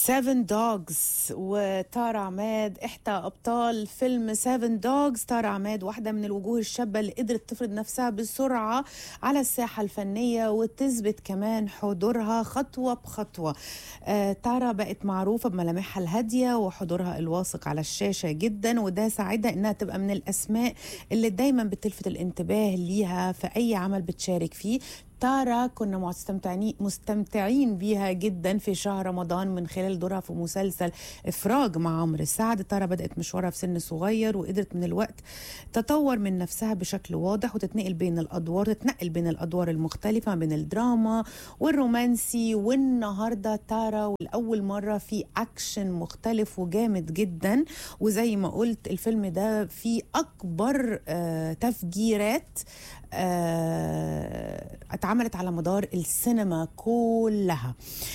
سيفن دوجز وتارا عماد احدى ابطال فيلم سيفن دوجز تارا عماد واحده من الوجوه الشابه اللي قدرت تفرض نفسها بسرعه على الساحه الفنيه وتثبت كمان حضورها خطوه بخطوه آه تارا بقت معروفه بملامحها الهاديه وحضورها الواثق على الشاشه جدا وده ساعدها انها تبقى من الاسماء اللي دايما بتلفت الانتباه ليها في اي عمل بتشارك فيه تارا كنا مستمتعين مستمتعين بيها جدا في شهر رمضان من خلال دورها في مسلسل افراج مع عمرو سعد تارا بدات مشوارها في سن صغير وقدرت من الوقت تطور من نفسها بشكل واضح وتتنقل بين الادوار تتنقل بين الادوار المختلفه بين الدراما والرومانسي والنهارده تارا والاول مره في اكشن مختلف وجامد جدا وزي ما قلت الفيلم ده فيه اكبر آه تفجيرات آه اتعملت على مدار السينما كلها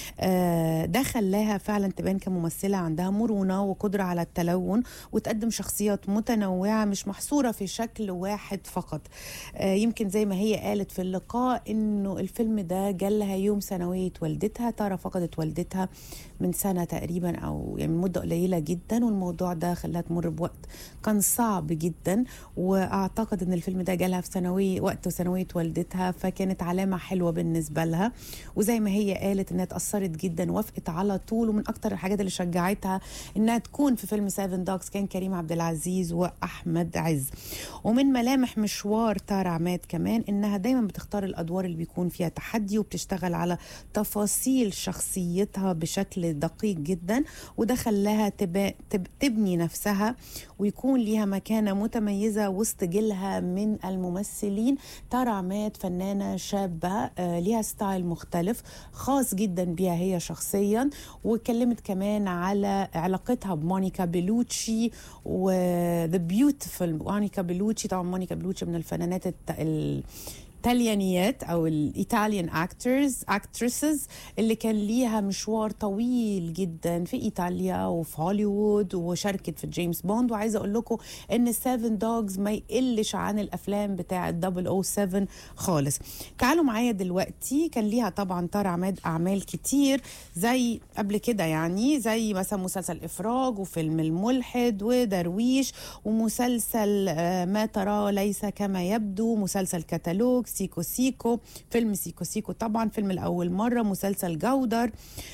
آه ده خلاها فعلا تبان كممثلة عندها مرونة وقدرة على التلون وتقدم شخصيات متنوعة مش محصورة في شكل واحد فقط آه يمكن زي ما هي قالت في اللقاء انه الفيلم ده جالها يوم سنوية والدتها ترى فقدت والدتها من سنة تقريبا او يعني من مدة قليلة جدا والموضوع ده خلاها تمر بوقت كان صعب جدا واعتقد ان الفيلم ده جالها في ثانوية وقت ثانوية والدتها فكانت علامة حلوة بالنسبة لها وزي ما هي قالت انها اتأثرت جدا وافقت على طول ومن اكتر الحاجات اللي شجعتها انها تكون في فيلم سيفن دوجز كان كريم عبد العزيز واحمد عز ومن ملامح مشوار تارا عماد كمان انها دايما بتختار الادوار اللي بيكون فيها تحدي وبتشتغل على تفاصيل شخصيتها بشكل دقيق جدا وده خلاها تب... تب... تبني نفسها ويكون ليها مكانة متميزة وسط جيلها من الممثلين تارا عماد فنانة شابة آه ليها ستايل مختلف خاص جدا بيها هي شخصيا واتكلمت كمان على علاقتها بمونيكا بيلوتشي و ذا بيوتيفul مونيكا بيلوتشي طبعا مونيكا بيلوتشي من الفنانات الت... ال... التاليانيات او الايطاليان اكترز اكترسز اللي كان ليها مشوار طويل جدا في ايطاليا وفي هوليوود وشاركت في جيمس بوند وعايزه اقول لكم ان سيفن دوجز ما يقلش عن الافلام بتاعه 007 خالص تعالوا معايا دلوقتي كان ليها طبعا تارا عماد اعمال كتير زي قبل كده يعني زي مثلا مسلسل افراج وفيلم الملحد ودرويش ومسلسل ما ترى ليس كما يبدو مسلسل كتالوج سيكو سيكو فيلم سيكو سيكو طبعا فيلم الأول مرة مسلسل جودر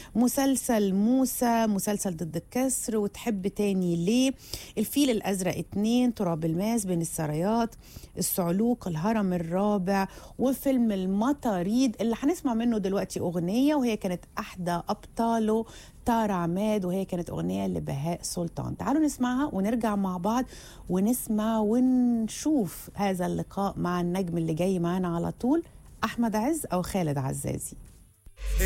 مسلسل موسى مسلسل ضد الكسر وتحب تاني ليه الفيل الأزرق اتنين تراب الماس بين السرايات الصعلوق الهرم الرابع وفيلم المطاريد اللي هنسمع منه دلوقتي أغنية وهي كانت أحدى أبطاله تارا عماد وهي كانت أغنية لبهاء سلطان تعالوا نسمعها ونرجع مع بعض ونسمع ونشوف هذا اللقاء مع النجم اللي جاي معانا على طول أحمد عز أو خالد عزازي